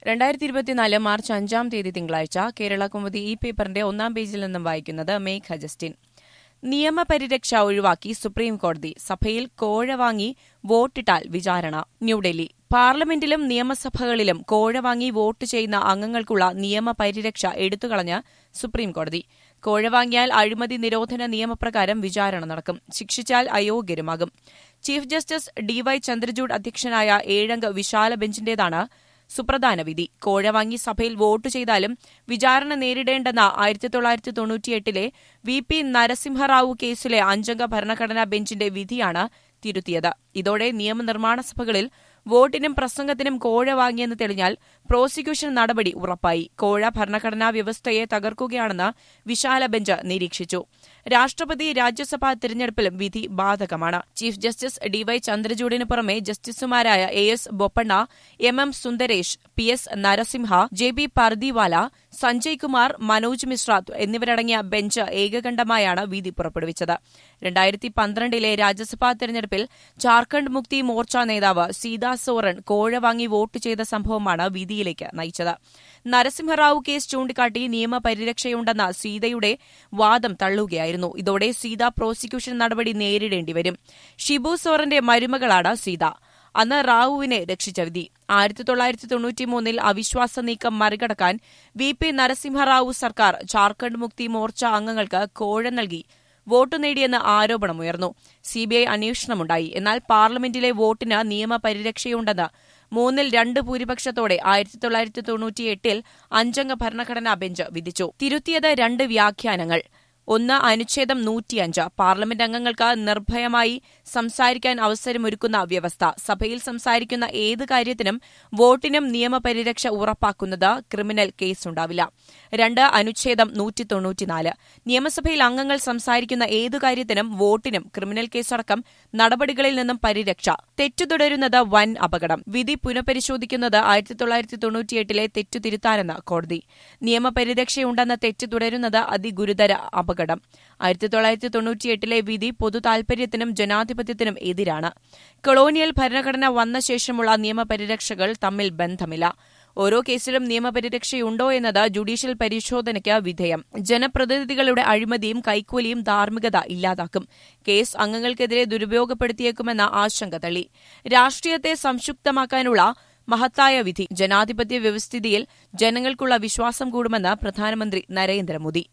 രണ്ടായിരത്തി ഇരുപത്തിനാല് മാർച്ച് അഞ്ചാം തീയതി തിങ്കളാഴ്ച കേരള കുമുദി ഈ പേപ്പറിന്റെ ഒന്നാം പേജിൽ നിന്നും വായിക്കുന്നത് മേഘ ജസ്റ്റിൻ നിയമപരിരക്ഷ ഒഴിവാക്കി സുപ്രീം കോടതി സഭയിൽ കോഴ വാങ്ങി വോട്ടിട്ടാൽ വിചാരണ ന്യൂഡൽഹി പാർലമെന്റിലും നിയമസഭകളിലും കോഴ വാങ്ങി വോട്ട് ചെയ്യുന്ന അംഗങ്ങൾക്കുള്ള നിയമപരിരക്ഷ എടുത്തുകളഞ്ഞ് സുപ്രീം കോടതി കോഴ വാങ്ങിയാൽ അഴിമതി നിരോധന നിയമപ്രകാരം വിചാരണ നടക്കും ശിക്ഷിച്ചാൽ അയോഗ്യരുമാകും ചീഫ് ജസ്റ്റിസ് ഡിവൈ ചന്ദ്രചൂഡ് അധ്യക്ഷനായ ഏഴംഗ വിശാല ബെഞ്ചിന്റേതാണ് സുപ്രധാന വിധി കോഴ വാങ്ങി സഭയിൽ വോട്ട് ചെയ്താലും വിചാരണ നേരിടേണ്ടെന്ന ആയിരത്തി തൊള്ളായിരത്തി തൊണ്ണൂറ്റിയെട്ടിലെ വി പി നരസിംഹറാവു കേസിലെ അഞ്ചംഗ ഭരണഘടനാ ബെഞ്ചിന്റെ വിധിയാണ് തിരുത്തിയത് ഇതോടെ നിയമനിർമ്മാണ സഭകളിൽ വോട്ടിനും പ്രസംഗത്തിനും കോഴ വാങ്ങിയെന്ന് തെളിഞ്ഞാൽ പ്രോസിക്യൂഷൻ നടപടി ഉറപ്പായി കോഴ ഭരണഘടനാ വ്യവസ്ഥയെ തകർക്കുകയാണെന്ന് വിശാല ബെഞ്ച് നിരീക്ഷിച്ചു രാഷ്ട്രപതി രാജ്യസഭാ തിരഞ്ഞെടുപ്പിലും വിധി ബാധകമാണ് ചീഫ് ജസ്റ്റിസ് ഡിവൈ ചന്ദ്രചൂഡിന് പുറമെ ജസ്റ്റിസുമാരായ A S Bopanna M M Sundresh P S Narasimha J B Pardiwala Sanjay Kumar Manoj Mishra എന്നിവരടങ്ങിയ ബെഞ്ച് ഏകകണ്ഠമായാണ് വിധി പുറപ്പെടുവിച്ചത് രണ്ടായിരത്തി പന്ത്രണ്ടിലെ രാജ്യസഭാ തെരഞ്ഞെടുപ്പിൽ ജാർഖണ്ഡ് മുക്തി മോർച്ച നേതാവ് സീതാ സോറൻ കോഴ വാങ്ങി വോട്ട് ചെയ്ത സംഭവമാണ് വിധിയിലേക്ക് നയിച്ചത് നരസിംഹറാവു കേസ് ചൂണ്ടിക്കാട്ടി നിയമപരിരക്ഷയുണ്ടെന്ന സീതയുടെ വാദം തള്ളുകയായിരുന്നു ഇതോടെ സീത പ്രോസിക്യൂഷൻ നടപടി നേരിടേണ്ടിവരും ഷിബു സോറന്റെ മരുമകളാണ് സീത അന്ന് റാവുവിനെ രക്ഷിച്ച വിധി ആയിരത്തി തൊള്ളായിരത്തി തൊണ്ണൂറ്റിമൂന്നിൽ അവിശ്വാസ നീക്കം മറികടക്കാൻ വി പി നരസിംഹറാവു സർക്കാർ ജാർഖണ്ഡ് മുക്തി മോർച്ച അംഗങ്ങൾക്ക് കോഴ നൽകി വോട്ട് നേടിയെന്ന് ആരോപണമുയർന്നു സിബിഐ അന്വേഷണമുണ്ടായി എന്നാൽ പാർലമെന്റിലെ വോട്ടിന് നിയമപരിരക്ഷയുണ്ടെന്ന് മൂന്നിൽ രണ്ട് ഭൂരിപക്ഷത്തോടെ ആയിരത്തി തൊള്ളായിരത്തി തൊണ്ണൂറ്റിയെട്ടിൽ അഞ്ചംഗ ഭരണഘടനാ ബെഞ്ച് വിധിച്ചു തിരുത്തിയത് രണ്ട് വ്യാഖ്യാനങ്ങൾ ഒന്ന് അനുച്ഛേദം നൂറ്റിയഞ്ച് പാർലമെന്റ് അംഗങ്ങൾക്ക് നിർഭയമായി സംസാരിക്കാൻ അവസരമൊരുക്കുന്ന വ്യവസ്ഥ സഭയിൽ സംസാരിക്കുന്ന ഏത് കാര്യത്തിനും വോട്ടിനും നിയമപരിരക്ഷ ഉറപ്പാക്കുന്നത് ക്രിമിനൽ കേസുണ്ടാവില്ല രണ്ട് അനുച്ഛേദം നൂറ്റി തൊണ്ണൂറ്റിനാല് നിയമസഭയിൽ അംഗങ്ങൾ സംസാരിക്കുന്ന ഏതു കാര്യത്തിനും വോട്ടിനും ക്രിമിനൽ കേസടക്കം നടപടികളിൽ നിന്നും പരിരക്ഷ തെറ്റു തുടരുന്നത് വൻ അപകടം വിധി പുനഃപരിശോധിക്കുന്നത് ആയിരത്തി തൊള്ളായിരത്തി തൊണ്ണൂറ്റിയെട്ടിലെ തെറ്റു തിരുത്താനെന്ന് കോടതി നിയമപരിരക്ഷയുണ്ടെന്ന തെറ്റ് തുടരുന്നത് അതിഗുരുതര അപകടം ആയിരത്തി തൊള്ളായിരത്തി തൊണ്ണൂറ്റിയെട്ടിലെ വിധി പൊതു താൽപര്യത്തിനും ജനാധിപത്യത്തിനും എതിരാണ് കൊളോണിയൽ ഭരണഘടന വന്ന ശേഷമുള്ള നിയമപരിരക്ഷകൾ തമ്മിൽ ബന്ധമില്ല ഓരോ കേസിലും നിയമപരിരക്ഷയുണ്ടോ എന്നത് ജുഡീഷ്യൽ പരിശോധനയ്ക്ക് വിധേയം ജനപ്രതിനിധികളുടെ അഴിമതിയും കൈക്കൂലിയും ധാർമ്മികത ഇല്ലാതാക്കും കേസ് അംഗങ്ങൾക്കെതിരെ ദുരുപയോഗപ്പെടുത്തിയേക്കുമെന്ന ആശങ്ക തള്ളി രാഷ്ട്രീയത്തെ സംക്ഷിപ്തമാക്കാനുള്ള മഹത്തായ വിധി ജനാധിപത്യ വ്യവസ്ഥിതിയിൽ ജനങ്ങൾക്കുള്ള വിശ്വാസം കൂടുമെന്ന് പ്രധാനമന്ത്രി നരേന്ദ്രമോദി